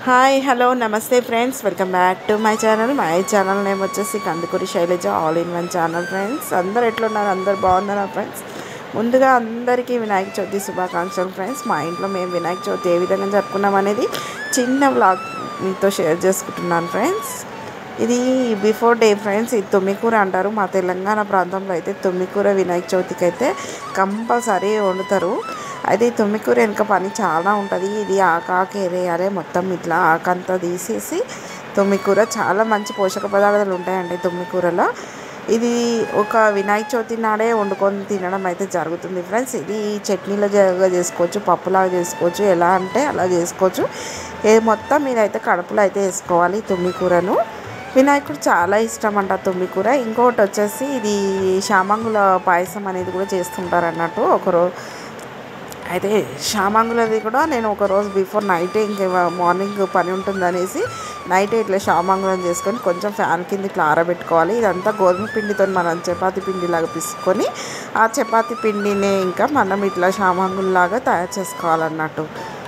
hi hello namaste friends welcome back to my channel my channel name వచ్చేసి Kandukuri Shailaja all in one channel friends అందరు ఎట్లున్నారు అందరు బాగున్నారా friends ముందుగా అందరికీ వినాయక చవితి శుభాకాంక్షలు ఫ్రెండ్స్ మా ఇంట్లో మేము వినాయక చవితి ఏ విధంగా జరుపుకున్నాం అనేది చిన్న వ్లాగ్ మీతో షేర్ చేసుకుంటున్నాను ఫ్రెండ్స్ ఇది బిఫోర్ డే ఫ్రెండ్స్ ఇది తొమ్మికూర అంటారు మా తెలంగాణ ప్రాంతంలో అయితే తొమ్మికూర వినాయక చవితికి అయితే కంపల్సరీ వండుతారు అయితే ఈ తొమ్మికూర వెనుక పని చాలా ఉంటుంది ఇది ఆకాకు ఏరేయాలి మొత్తం ఇట్లా ఆకంతా తీసేసి తొమ్మికూర చాలా మంచి పోషక పదార్థాలు ఉంటాయండి తొమ్మికూరలో ఇది ఒక వినాయక చవితి నాడే వండుకొని తినడం అయితే జరుగుతుంది ఫ్రెండ్స్ ఇది చట్నీలో జ- చేసుకోవచ్చు పప్పులాగా చేసుకోవచ్చు ఎలా అంటే అలా చేసుకోవచ్చు ఏ మొత్తం మీరైతే కడుపులో అయితే వేసుకోవాలి ఈ తొమ్మికూరను వినాయకుడు చాలా ఇష్టం అంట తొమ్మికూర ఇంకొకటి వచ్చేసి ఇది శామంగుల పాయసం అనేది కూడా చేస్తుంటారు అన్నట్టు ఒకరోజు అయితే షామాంగులది కూడా నేను ఒక రోజు బిఫోర్ నైటే ఇంకా మార్నింగ్ పని ఉంటుందనేసి నైటే ఇట్లా షామాంగులం చేసుకొని కొంచెం ఫ్యాన్ కింద ఇట్లా ఆరబెట్టుకోవాలి ఇదంతా గోధుమ పిండితో మనం చపాతి పిండిలాగా పిసుకొని ఆ చపాతి పిండిని ఇంకా మనం ఇట్లా షామాంగుల్లాగా తయారు చేసుకోవాలన్నట్టు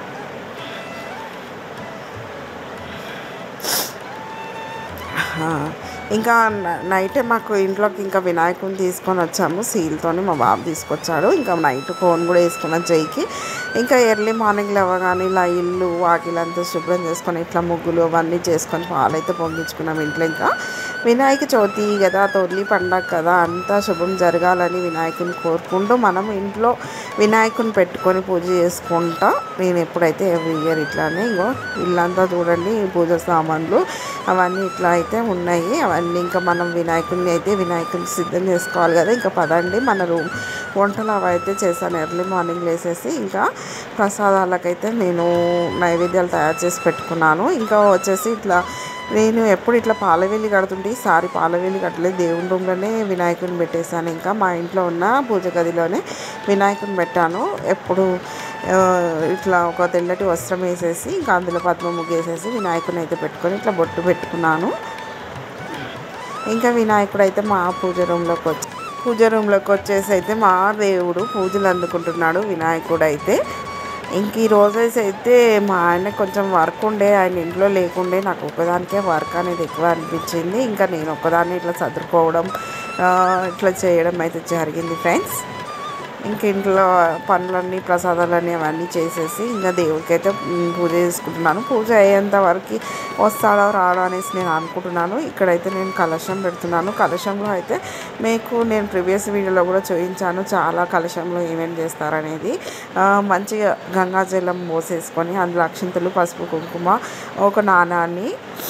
ఆ, ఇంకా న- నైటే మాకు ఇంట్లోకి ఇంకా వినాయకుని తీసుకొని వచ్చాము సీల్తోని మా బాబు తీసుకొచ్చాడు ఇంకా నైట్ కోన్ కూడా వేసుకున్నాం చెయ్యికి ఇంకా ఎర్లీ మార్నింగ్ లేవగానే ఇలా ఇల్లు వాకిలంతా శుభ్రం చేసుకొని ఇట్లా ముగ్గులు అవన్నీ చేసుకొని పాలైతే పొంగించుకున్నాం ఇంట్లో ఇంకా వినాయక చవితి కదా తొలి పండగ కదా అంతా శుభం జరగాలని వినాయకుని కోరుకుంటూ మనం ఇంట్లో వినాయకుని పెట్టుకొని పూజ చేసుకుంటా నేను ఎప్పుడైతే ఎవ్రీ ఇయర్ ఇట్లానే ఇగో ఇల్లంతా చూడండి పూజ సామాన్లు అవన్నీ ఇట్లా అయితే ఉన్నాయి అవన్నీ ఇంకా మనం వినాయకుడిని అయితే వినాయకుడిని సిద్ధం చేసుకోవాలి కదా ఇంకా పదండి మన రూమ్ వంటలు అవి అయితే చేశాను ఎర్లీ మార్నింగ్ లేసేసి ఇంకా ప్రసాదాలకైతే నేను నైవేద్యాలు తయారు చేసి పెట్టుకున్నాను ఇంకా వచ్చేసి ఇట్లా నేను ఎప్పుడు ఇట్లా పాలవేలి కడుతుంటే ఈసారి పాలవేలి కట్టలేదు దేవుని రూమ్లోనే వినాయకుడిని పెట్టేశాను ఇంకా మా ఇంట్లో ఉన్న పూజ గదిలోనే వినాయకుడిని పెట్టాను ఎప్పుడు ఆ, ఇట్లా ఒక తెల్లటి వస్త్రం వేసేసి ఇంకా అందులో పద్మ ముగ్గు వేసేసి వినాయకుడిని అయితే పెట్టుకొని ఇట్లా బొట్టు పెట్టుకున్నాను ఇంకా వినాయకుడు అయితే మా పూజ రూమ్లోకి వచ్చి పూజ రూమ్లోకి వచ్చేసి అయితే మా దేవుడు పూజలు అందుకుంటున్నాడు వినాయకుడు అయితే ఇంక ఈ రోజైతే అయితే మా ఆయన కొంచెం వర్క్ ఉండే ఆయన ఇంట్లో లేకుండే నాకు ఒక్కదానికే వర్క్ అనేది ఎక్కువ అనిపించింది ఇంకా నేను ఒక్కదాన్ని ఇట్లా చదువుకోవడం ఆ, ఇట్లా చేయడం అయితే జరిగింది ఫ్రెండ్స్ ఇంక ఇంట్లో పనులన్నీ ప్రసాదాలన్నీ అవన్నీ చేసేసి ఇంకా దేవుడికి అయితే మ్, పూజ చేసుకుంటున్నాను పూజ అయ్యేంత వరకు వస్తాడో రాడో అనేసి నేను అనుకుంటున్నాను ఇక్కడైతే నేను కలశం పెడుతున్నాను కలశంలో అయితే మీకు నేను ప్రీవియస్ వీడియోలో కూడా చూపించాను చాలా కలశంలో ఏమేమి చేస్తారనేది ఆ, మంచిగా గంగాజలం పోసేసుకొని అందులో అక్షింతలు పసుపు కుంకుమ ఒక నాణాన్ని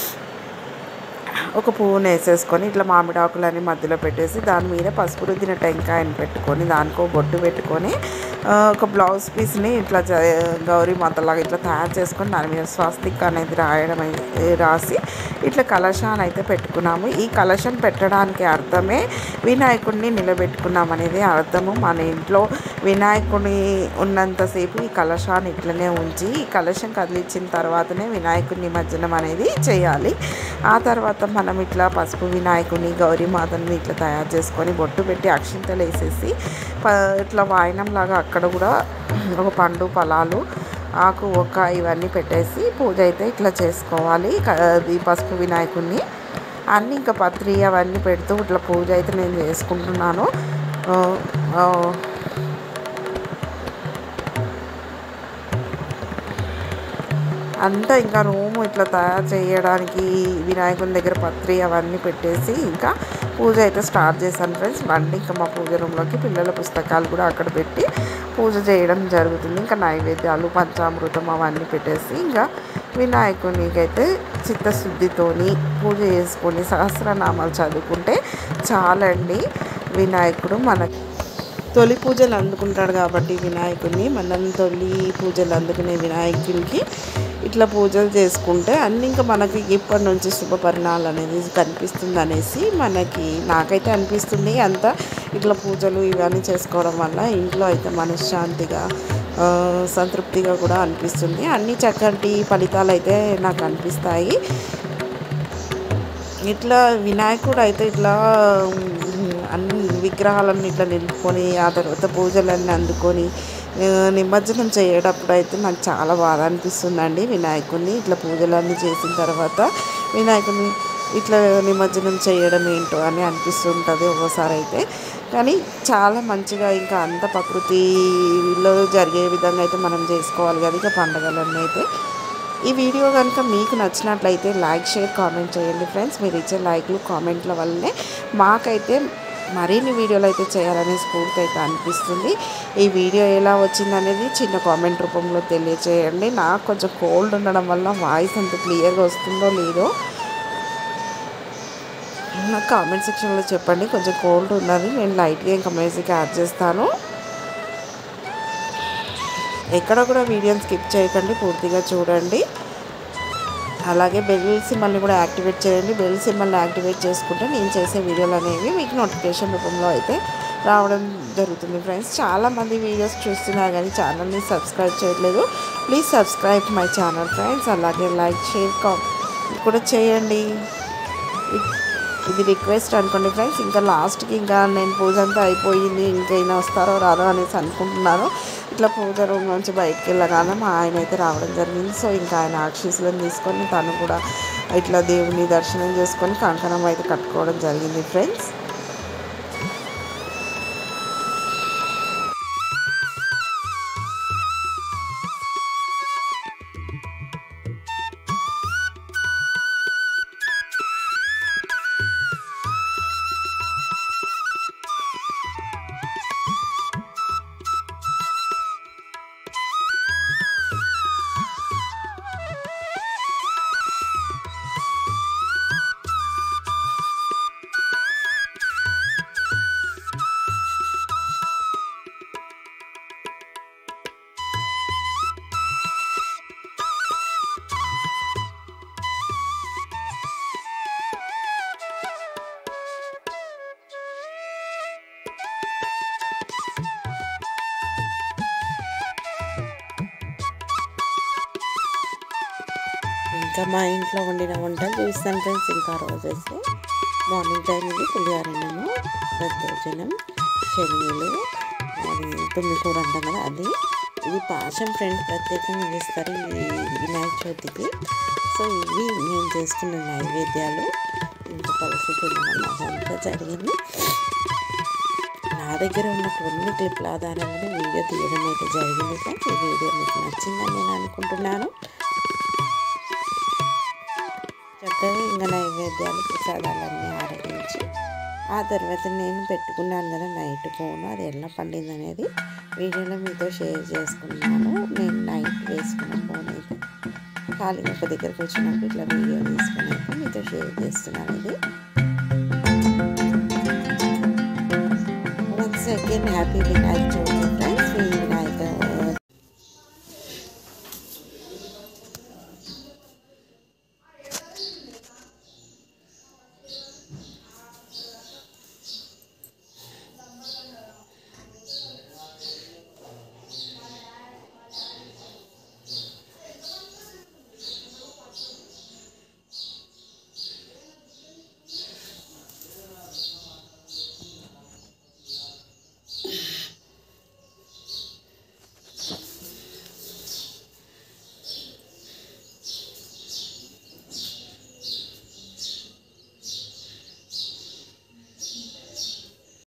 ఒక పువ్వును వేసేసుకొని ఇట్లా మామిడి ఆకులని మధ్యలో పెట్టేసి దాని మీద పసుపు రుద్దిన టెంకాయని పెట్టుకొని దానికో బొట్టు పెట్టుకొని ఆ, ఒక బ్లౌజ్ పీస్ని ఇట్లా జ- గౌరీ మాతలాగా ఇట్లా తయారు చేసుకొని దాని మీద స్వాస్తిక్ అనేది రాయడం అయి- రాసి ఇట్లా కలశాన్ని అయితే పెట్టుకున్నాము ఈ కలశం పెట్టడానికి అర్థమే వినాయకుడిని నిలబెట్టుకున్నాం అనేది అర్థము మన ఇంట్లో వినాయకుడి ఉన్నంతసేపు ఈ కలశాన్ని ఇట్లనే ఉంచి ఈ కలశం కదిలించిన తర్వాతనే వినాయకుడి నిమజ్జనం అనేది చేయాలి ఆ తర్వాత మనం ఇట్లా పసుపు వినాయకుని గౌరీ మాతని ఇట్లా తయారు చేసుకొని బొట్టు పెట్టి అక్షింతలు వేసేసి ప ఇట్లా వాయనం లాగా అక్కడ కూడా ఒక పండు ఫలాలు ఆకు ఒక్క ఇవన్నీ పెట్టేసి పూజ అయితే ఇట్లా చేసుకోవాలి క- ఈ పసుపు వినాయకుడిని అన్నీ ఇంకా పత్రి అవన్నీ పెడుతూ ఇట్లా పూజ అయితే నేను చేసుకుంటున్నాను ఆ, ఆ, అంతా ఇంకా రూము ఇట్లా తయారు చేయడానికి వినాయకుని దగ్గర పత్రి అవన్నీ పెట్టేసి ఇంకా పూజ అయితే స్టార్ట్ చేశాను ఫ్రెండ్స్ బండి ఇంకా మా పూజ రూమ్లోకి పిల్లల పుస్తకాలు కూడా అక్కడ పెట్టి పూజ చేయడం జరుగుతుంది ఇంకా నైవేద్యాలు పంచామృతం అవన్నీ పెట్టేసి ఇంకా వినాయకునికి అయితే చిత్తశుద్ధితోని పూజ చేసుకొని సహస్రనామాలు చదువుకుంటే చాలండి వినాయకుడు మనకి తొలి పూజలు అందుకుంటాడు కాబట్టి వినాయకుడిని మనం తొలి పూజలు అందుకునే వినాయకుడికి ఇట్లా పూజలు చేసుకుంటే అన్ని ఇంకా మనకి ఇప్పటి నుంచి శుభ పరిణామాలు అనేది కనిపిస్తుంది అనేసి మనకి నాకైతే అనిపిస్తుంది అంతా ఇట్లా పూజలు ఇవన్నీ చేసుకోవడం వల్ల ఇంట్లో అయితే మనశ్శాంతిగా ఆ, సంతృప్తిగా కూడా అనిపిస్తుంది అన్ని చక్కటి ఫలితాలు అయితే నాకు అనిపిస్తాయి ఇట్లా వినాయకుడు అయితే ఇట్లా ఉమ్, అన్ని విగ్రహాలన్నీ ఇట్లా నిలుపుకొని ఆ తర్వాత పూజలన్నీ అందుకొని ఆ, నిమజ్జనం చేయటప్పుడు అయితే నాకు చాలా బాధ అనిపిస్తుందండి వినాయకుడిని ఇట్లా పూజలన్నీ చేసిన తర్వాత వినాయకుడిని ఇట్లా నిమజ్జనం చేయడం ఏంటో అని అనిపిస్తుంటుంది ఒక్కోసారి అయితే కానీ చాలా మంచిగా ఇంకా అంత ప్రకృతిలో జరిగే విధంగా అయితే మనం చేసుకోవాలి కదా ఇక పండుగలన్నీ అయితే ఈ వీడియో కనుక మీకు నచ్చినట్లయితే లైక్ షేర్ కామెంట్ చేయండి ఫ్రెండ్స్ మీరు ఇచ్చే లైక్లు కామెంట్ల వల్లనే మాకైతే మరిన్ని వీడియోలు అయితే చేయాలనే స్ఫూర్తి అయితే అనిపిస్తుంది ఈ వీడియో ఎలా వచ్చిందనేది చిన్న కామెంట్ రూపంలో తెలియచేయండి నాకు కొంచెం కోల్డ్ ఉండడం వల్ల వాయిస్ అంత క్లియర్గా వస్తుందో లేదో నాకు కామెంట్ సెక్షన్లో చెప్పండి కొంచెం కోల్డ్ ఉన్నది నేను లైట్గా ఇంకా మ్యూజిక్ యాడ్ చేస్తాను ఎక్కడ కూడా వీడియోని స్కిప్ చేయకండి పూర్తిగా చూడండి అలాగే బెల్ సింబల్ని కూడా యాక్టివేట్ చేయండి బెల్ సింబల్ని యాక్టివేట్ చేసుకుంటే నేను చేసే వీడియోలు అనేవి మీకు నోటిఫికేషన్ రూపంలో అయితే రావడం జరుగుతుంది ఫ్రెండ్స్ చాలామంది వీడియోస్ చూస్తున్నారు కానీ ఛానల్ని సబ్స్క్రైబ్ చేయట్లేదు please subscribe my channel friends అలాగే లైక్ షేర్ కామెంట్ కూడా చేయండి ఇ- ఇది రిక్వెస్ట్ అనుకోండి ఫ్రెండ్స్ ఇంకా లాస్ట్కి ఇంకా నేను పూజ అంతా అయిపోయింది ఇంకా ఈయన వస్తారో రారో అనేసి అనుకుంటున్నాను ఇట్లా పూజ రూమ్ నుంచి బయటికి వెళ్ళగానే మా ఆయన అయితే రావడం జరిగింది సో ఇంకా ఆయన ఆక్షీసులను తీసుకొని తను కూడా ఇట్లా దేవుని దర్శనం చేసుకొని కంకణం అయితే కట్టుకోవడం జరిగింది ఫ్రెండ్స్ ఇంకా మా ఇంట్లో వండిన వంటలు చూస్తాను ఫ్రెండ్స్ ఇంకా ఆ రోజు అయితే మార్నింగ్ టైం ఇది పులిహోరన్నము దద్దోజనం శనగలు అది తుమ్మి కూర అంటాం కదా అది ఇది పాశం ఫ్రెండ్ ప్రత్యేకంగా చేస్తారు ఈ వినాయక చవితికి సో ఇవి నేను చేసుకున్న నైవేద్యాలు ఇంకా కలిసి తినడం అదంతా జరిగింది నా దగ్గర ఉన్న కొన్ని క్లిప్ల ఆధారంగానే వీడియో తీయడం అయితే జరిగింది ఫ్రెండ్స్ ఈ వీడియో మీకు నచ్చిందని నేను అనుకుంటున్నాను చక్కగా ఇంకా నైవేద్యాలు ప్రసాదాలన్నీ ఆరగించి ఆ తర్వాత నేను పెట్టుకున్నాను కదా నైట్ ఫోన్ అది ఎలా పండింది అనేది వీడియోలో మీతో షేర్ చేసుకున్నాను నేను నైట్ వేసుకున్న ఫోన్ అయితే ఖాళీగా ఒక దగ్గరకు వచ్చినప్పుడు ఇట్లా వీడియో తీసుకుని అయితే మీతో షేర్ చేస్తున్నాను ఇది once again happy Vinayaka Chavithi